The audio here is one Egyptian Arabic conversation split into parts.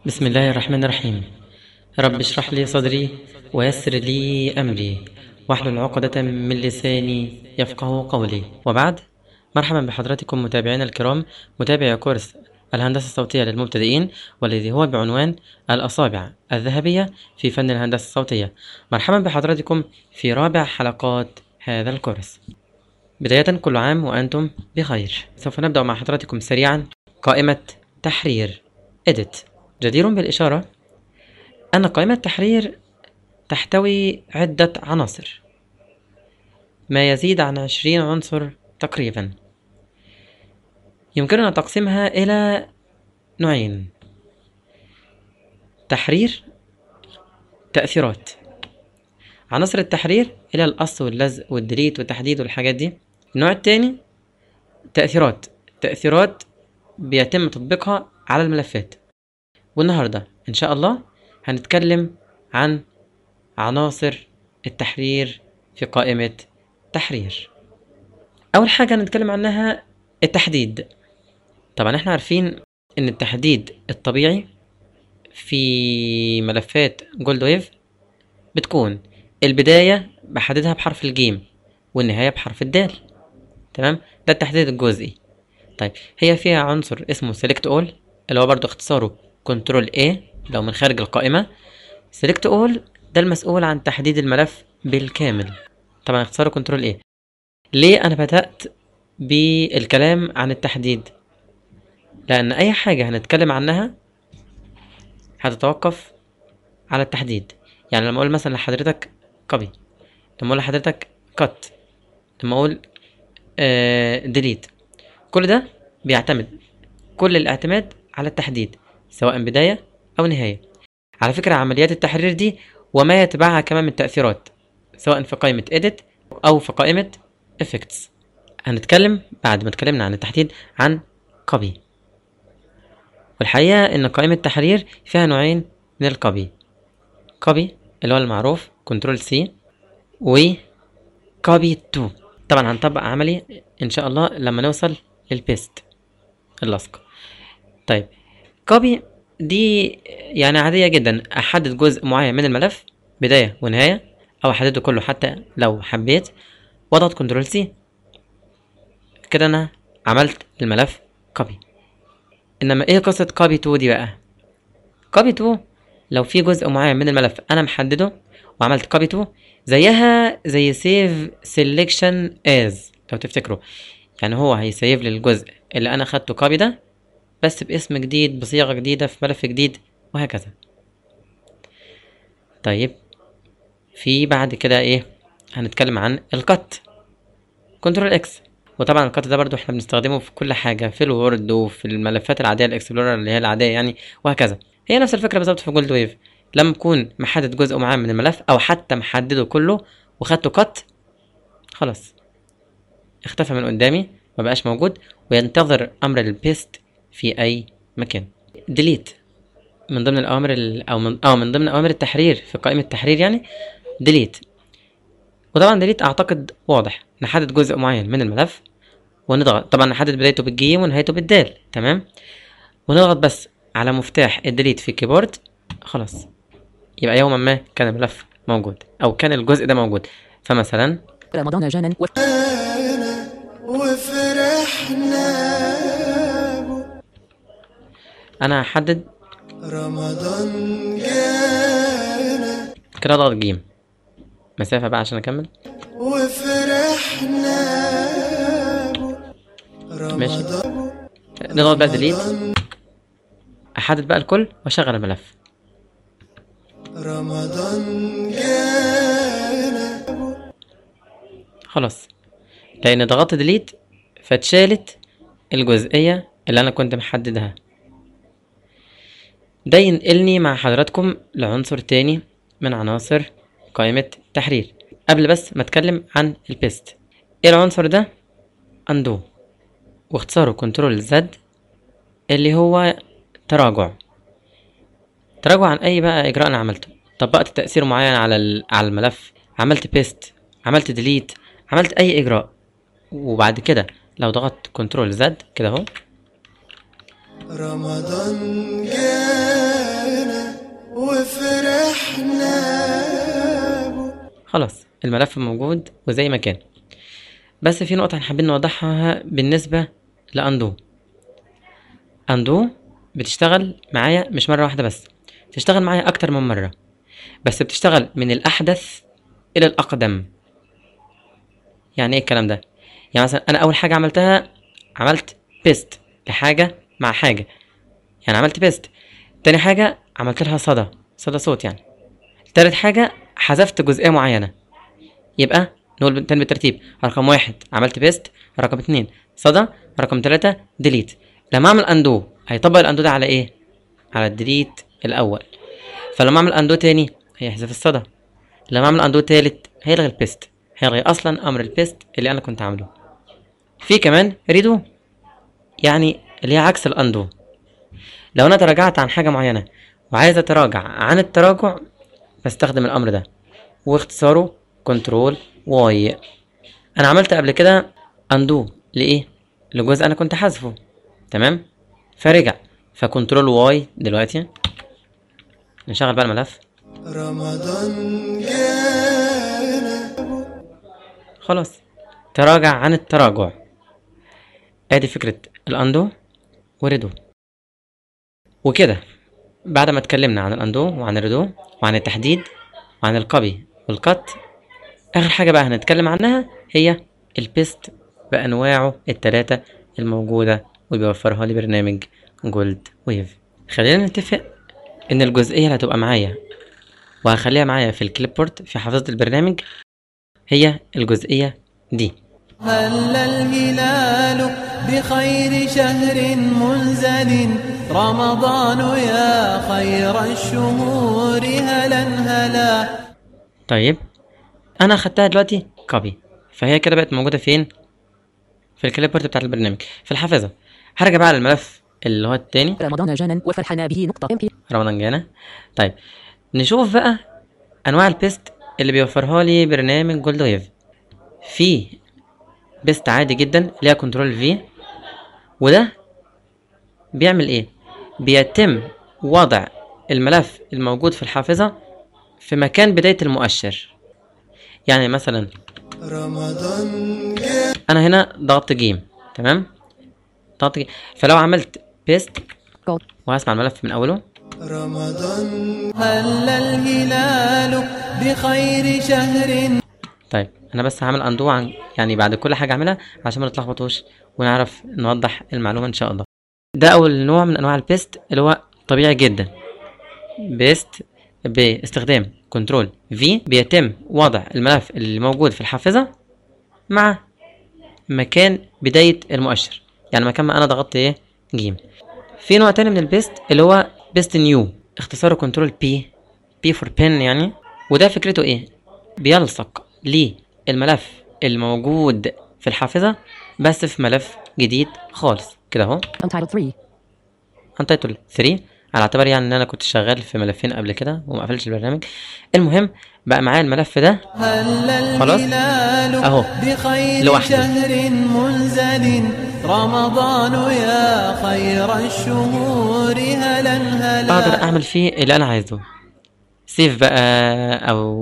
بسم الله الرحمن الرحيم رب اشرح لي صدري ويسر لي أمري واحلل عقدة من لساني يفقه قولي وبعد مرحبا بحضراتكم متابعينا الكرام متابعي كورس الهندسة الصوتية للمبتدئين والذي هو بعنوان الأصابع الذهبية في فن الهندسة الصوتية مرحبا بحضراتكم في رابع حلقات هذا الكورس بداية كل عام وأنتم بخير سوف نبدأ مع حضراتكم سريعا قائمة تحرير Edit جدير بالإشارة أن قائمة التحرير تحتوي عدة عناصر ما يزيد عن عشرين عنصر تقريبا يمكننا تقسيمها إلى نوعين تحرير تأثيرات عناصر التحرير إلى القص واللزق والديليت والتحديد والحاجات دي النوع التاني تأثيرات تأثيرات بيتم تطبيقها على الملفات والنهاردة إن شاء الله هنتكلم عن عناصر التحرير في قائمة تحرير أول حاجة هنتكلم عنها التحديد طبعا احنا عارفين ان التحديد الطبيعي في ملفات جولد ويف بتكون البداية بحددها بحرف الجيم والنهاية بحرف الدال تمام ده التحديد الجزئي طيب هي فيها عنصر اسمه select all اللي هو برضو اختصاره كنترول A لو من خارج القائمة select all ده المسؤول عن تحديد الملف بالكامل طبعا اختصاره كنترول A ليه انا بدأت بالكلام عن التحديد لان اي حاجة هنتكلم عنها هتتوقف على التحديد يعني لما اقول مثلا لحضرتك copy لما اقول لحضرتك cut لما اقول آه delete كل ده بيعتمد كل الاعتماد على التحديد سواء بداية أو نهاية على فكرة عمليات التحرير دي وما يتبعها كمان من تأثيرات سواء في قائمة edit أو في قائمة effects هنتكلم بعد ما اتكلمنا عن التحديد عن copy والحقيقة إن قائمة التحرير فيها نوعين من الكوبي كوبي اللي هو المعروف كنترول سي و كوبي 2 طبعا هنطبق عملي إن شاء الله لما نوصل للبيست اللصق طيب كوبي دي يعني عادية جدا أحدد جزء معين من الملف بداية ونهاية أو أحدده كله حتى لو حبيت وأضغط كنترول سي كده أنا عملت الملف كوبي إنما إيه قصة كوبي 2 دي بقى كوبي 2 لو في جزء معين من الملف أنا محدده وعملت كوبي 2 زيها زي سيف سيلكشن از لو تفتكروا يعني هو هيسيف لي الجزء اللي انا خدته كوبي ده بس باسم جديد بصيغه جديده في ملف جديد وهكذا طيب في بعد كده ايه هنتكلم عن الكت كنترول اكس وطبعا الكت ده برضو احنا بنستخدمه في كل حاجه في الوورد وفي الملفات العاديه الاكسبلورر اللي هي العاديه يعني وهكذا هي نفس الفكره بالظبط في جولد ويف لما اكون محدد جزء معين من الملف او حتى محدده كله وخدته كت خلاص اختفى من قدامي مبقاش موجود وينتظر امر البيست في اي مكان ديليت من ضمن الاوامر ال- او من او من ضمن اوامر التحرير في قائمه التحرير يعني ديليت وطبعا ديليت اعتقد واضح نحدد جزء معين من الملف ونضغط طبعا نحدد بدايته بالجيم ونهايته بالدال تمام ونضغط بس على مفتاح الديليت في الكيبورد خلاص يبقى يوما ما كان الملف موجود او كان الجزء ده موجود فمثلا رمضان جانا و... وفرحنا انا هحدد رمضان جانا كده اضغط جيم مسافة بقى عشان اكمل وفرحنا ماشي نضغط بقى ديليت احدد بقى الكل واشغل الملف رمضان جانا خلاص لان ضغطت ديليت فاتشالت الجزئية اللي انا كنت محددها ده ينقلني مع حضراتكم لعنصر تاني من عناصر قائمة تحرير قبل بس ما اتكلم عن البيست ايه العنصر ده اندو واختصاره كنترول زد اللي هو تراجع تراجع عن اي بقى اجراء انا عملته طبقت تأثير معين على ال- على الملف عملت بيست عملت ديليت عملت اي اجراء وبعد كده لو ضغطت كنترول زد كده اهو رمضان جانا خلاص الملف موجود وزي ما كان بس في نقطة احنا حابين نوضحها بالنسبة لأندو أندو بتشتغل معايا مش مرة واحدة بس بتشتغل معايا أكتر من مرة بس بتشتغل من الأحدث إلى الأقدم يعني إيه الكلام ده؟ يعني مثلا أنا أول حاجة عملتها عملت بيست لحاجة مع حاجة يعني عملت بيست تاني حاجة عملت لها صدى صدى صوت يعني تالت حاجة حذفت جزئية معينة يبقى نقول تاني بالترتيب رقم واحد عملت بيست رقم اتنين صدى رقم تلاتة ديليت لما اعمل اندو هيطبق الاندو ده على ايه على الديليت الاول فلما اعمل اندو تاني هيحذف الصدى لما اعمل اندو تالت هيلغي البيست هيلغي اصلا امر البيست اللي انا كنت عامله في كمان ريدو يعني اللي هي عكس الاندو لو انا تراجعت عن حاجه معينه وعايز اتراجع عن التراجع بستخدم الامر ده واختصاره كنترول واي انا عملت قبل كده اندو لايه لجزء انا كنت حذفه تمام فرجع فكنترول واي دلوقتي نشغل بقى الملف رمضان جانا خلاص تراجع عن التراجع ادي فكرة الاندو وريدو وكده بعد ما اتكلمنا عن الاندو وعن الريدو وعن التحديد وعن الكوبي والكات اخر حاجة بقى هنتكلم عنها هي البيست بانواعه التلاتة الموجودة وبيوفرها لي برنامج جولد ويف خلينا نتفق ان الجزئية اللي هتبقى معايا وهخليها معايا في الكليب بورد في حافظة البرنامج هي الجزئية دي هل الهلال بخير شهر منزل رمضان يا خير الشهور هلا هلا طيب انا اخدتها دلوقتي كوبي فهي كده بقت موجوده فين في الكليب بورد بتاعت البرنامج في الحافظه هرجع بقى على الملف اللي هو التاني رمضان جانا وفرحنا به نقطة ام بي رمضان جانا طيب نشوف بقى انواع البيست اللي بيوفرها لي برنامج جولد ويف في بيست عادي جدا ليها كنترول في وده بيعمل ايه بيتم وضع الملف الموجود في الحافظة في مكان بداية المؤشر يعني مثلا رمضان جانا انا هنا ضغطت جيم تمام ضغطت جيم فلو عملت بيست جولد وهسمع الملف من اوله رمضان هل الهلال بخير شهر طيب انا بس هعمل اندو عن يعني بعد كل حاجه اعملها عشان ما نتلخبطوش ونعرف نوضح المعلومه ان شاء الله ده اول نوع من انواع البيست اللي هو طبيعي جدا بيست باستخدام كنترول في بيتم وضع الملف اللي موجود في الحافظه مع مكان بدايه المؤشر يعني مكان ما انا ضغطت ايه جيم في نوع تاني من البيست اللي هو بيست نيو اختصاره كنترول بي بي فور بن يعني وده فكرته ايه بيلصق للملف الموجود في الحافظة بس في ملف جديد خالص كده اهو Untitled 3 انتايتل 3 على اعتبار يعني ان انا كنت شغال في ملفين قبل كده وما قفلتش البرنامج المهم بقى معايا الملف ده هل خلاص؟ الهلال أهو. بخير لوحده. شهر منزل رمضان يا خير الشهور هلا هلا اقدر اعمل فيه اللي انا عايزه سيف بقى او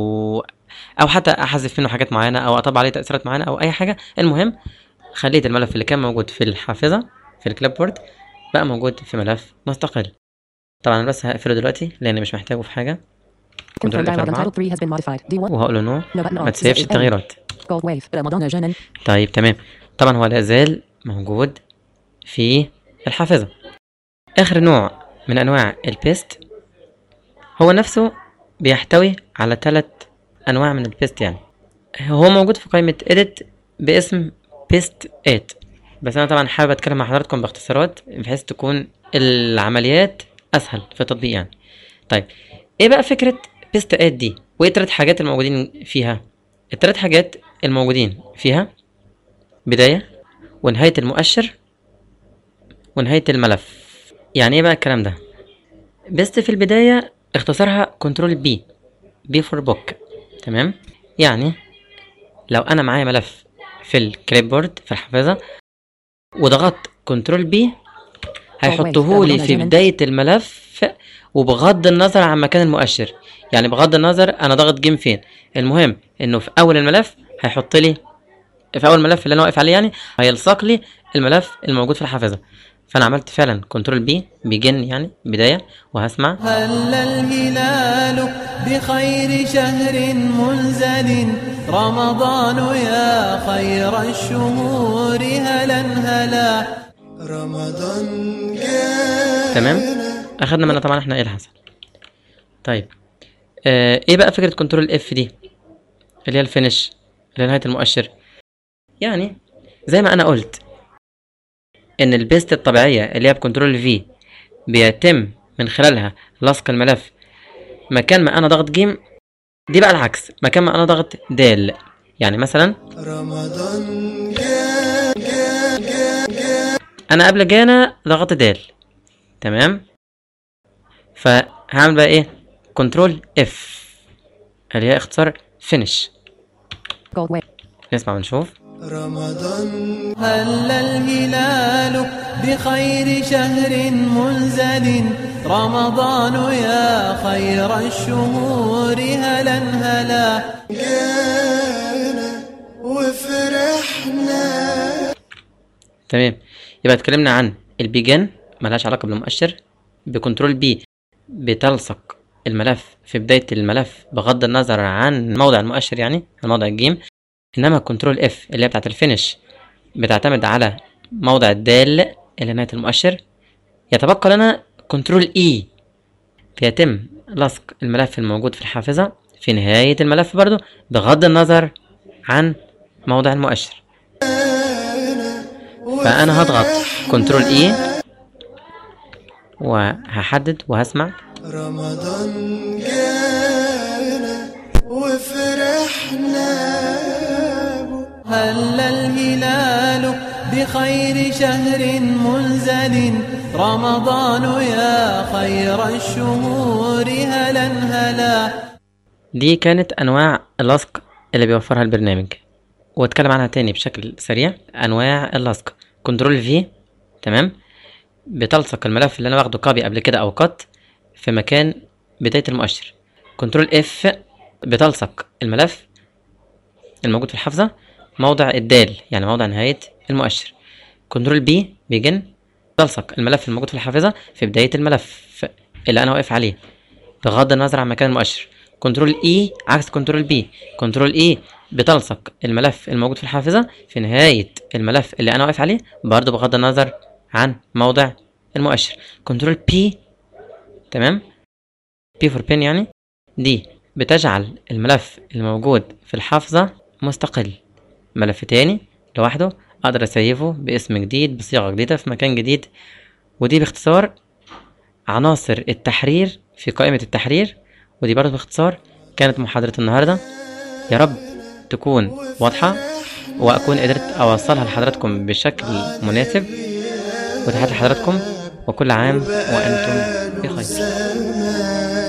او حتى احذف منه حاجات معينه او اطبق عليه تاثيرات معينه او اي حاجه المهم خليت الملف اللي كان موجود في الحافظه في الكليب بورد بقى موجود في ملف مستقل طبعا انا بس هقفله دلوقتي لان مش محتاجه في حاجه Confirm كنترول اف dialog 4 Untitled 3 has been modified D1 وهقول له نو No button ما on. تسيبش Z8. التغييرات Gold Wave رمضان جانا طيب تمام طبعا هو لا زال موجود في الحافظة آخر نوع من أنواع البيست هو نفسه بيحتوي على ثلاث أنواع من البيست يعني هو موجود في قائمة edit باسم بيست 8 بس أنا طبعا حابب أتكلم مع حضراتكم باختصارات بحيث تكون العمليات أسهل في التطبيق يعني طيب إيه بقى فكرة بيست 8 دي وإيه التلات حاجات الموجودين فيها التلات حاجات الموجودين فيها بداية ونهاية المؤشر ونهاية الملف يعني ايه بقى الكلام ده بيست في البداية اختصارها كنترول بي بي فور بوك تمام يعني لو انا معايا ملف في الكليب بورد في الحافظة وضغطت كنترول بي هيحطه لي في بداية الملف وبغض النظر عن مكان المؤشر يعني بغض النظر انا ضاغط جيم فين المهم انه في اول الملف هيحط لي في اول ملف اللي انا واقف عليه يعني هيلصق لي الملف الموجود في الحافظه فانا عملت فعلا كنترول بي بيجن يعني بدايه وهسمع هل الهلال بخير شهر منزل رمضان يا خير الشهور هلا هلا رمضان جانا تمام اخدنا منها طبعا احنا ايه اللي حصل طيب آه ايه بقى فكره كنترول اف دي اللي هي الفينش اللي هي نهايه المؤشر يعني زي ما انا قلت ان البيست الطبيعيه اللي هي بكنترول في بيتم من خلالها لصق الملف مكان ما انا ضغط جيم دي بقى العكس مكان ما انا ضغط دال يعني مثلا رمضان جانا انا قبل جانا ضغطت دال تمام فهعمل بقى ايه كنترول اف اللي هي اختصار فينش Gold wave. نسمع ونشوف رمضان هل الهلال بخير شهر منزل رمضان يا خير الشهور هلا هلا جانا وفرحنا تمام يبقى اتكلمنا عن البيجن ملهاش علاقة بالمؤشر بكنترول بي بتلصق الملف في بداية الملف بغض النظر عن موضع المؤشر يعني عن موضع الجيم انما كنترول اف اللي هي بتاعت الفينش بتعتمد على موضع الدال اللي نهاية المؤشر يتبقى لنا كنترول اي بيتم لصق الملف الموجود في الحافظة في نهاية الملف برضو بغض النظر عن موضع المؤشر فانا هضغط كنترول اي وهحدد وهسمع رمضان جانا وفرحنا هل الهلال بخير شهر منزل رمضان يا خير الشهور هلا هلا دي كانت انواع اللصق اللي بيوفرها البرنامج واتكلم عنها تاني بشكل سريع انواع اللصق كنترول في تمام بتلصق الملف اللي انا واخده كوبي قبل كده او كات في مكان بداية المؤشر كنترول اف بتلصق الملف الموجود في الحافظة موضع الدال يعني موضع نهاية المؤشر كنترول بي بيجن تلصق الملف الموجود في الحافظة في بداية الملف اللي انا واقف عليه بغض النظر عن مكان المؤشر كنترول اي عكس كنترول بي كنترول اي بتلصق الملف الموجود في الحافظة في نهاية الملف اللي انا واقف عليه برضه بغض النظر عن موضع المؤشر كنترول بي تمام بي فور بين يعني دي بتجعل الملف الموجود في الحافظة مستقل ملف تاني لوحده اقدر اسيفه باسم جديد بصيغة جديدة في مكان جديد ودي باختصار عناصر التحرير في قائمة التحرير ودي برضه باختصار كانت محاضرة النهاردة يا رب تكون واضحة وأكون قدرت أوصلها لحضراتكم بشكل مناسب وتحياتي لحضراتكم وكل عام وأنتم بخير سلمان